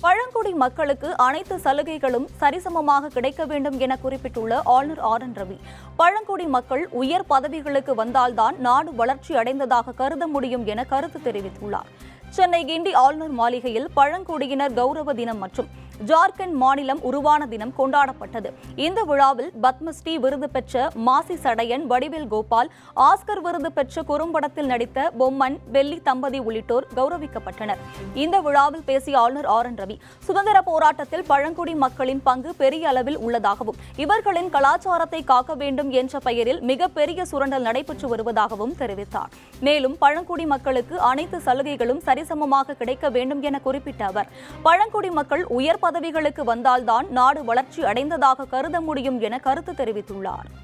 பழங்குடி மக்களுக்கு அனைத்து சலுகைகளும் சரிசமமாக கிடைக்க வேண்டும் என குறிப்பிட்டுள்ள ஆளுநர் ஆர் என் ரவி பழங்குடி மக்கள் உயர் பதவிகளுக்கு வந்தால்தான் நாடு வளர்ச்சி அடைந்ததாக கருத முடியும் என கருத்து தெரிவித்துள்ளார் சென்னை கிண்டி ஆளுநர் மாளிகையில் பழங்குடியினர் கௌரவ தினம் மற்றும் ஜார்க்கண்ட் மாநிலம் உருவான தினம் கொண்டாடப்பட்டது இந்த விழாவில் பத்மஸ்ரீ விருது பெற்ற மாசி சடையன் வடிவேல் கோபால் ஆஸ்கர் விருது பெற்ற குறும்படத்தில் நடித்த பொம்மன் வெள்ளி தம்பதி உள்ளிட்டோர் கௌரவிக்கப்பட்டனர் இந்த விழாவில் பேசிய ஆளுநர் ஆர் என் ரவி சுதந்திர போராட்டத்தில் பழங்குடி மக்களின் பங்கு பெரிய அளவில் உள்ளதாகவும் இவர்களின் கலாச்சாரத்தை காக்க வேண்டும் என்ற பெயரில் மிகப்பெரிய சுரண்டல் நடைபெற்று வருவதாகவும் தெரிவித்தார் மேலும் பழங்குடி மக்களுக்கு அனைத்து சலுகைகளும் சரிசமமாக கிடைக்க வேண்டும் என குறிப்பிட்ட அவர் பழங்குடி மக்கள் உயர் பதவிகளுக்கு வந்தால்தான் நாடு வளர்ச்சி அடைந்ததாக கருத முடியும் என கருத்து தெரிவித்துள்ளார்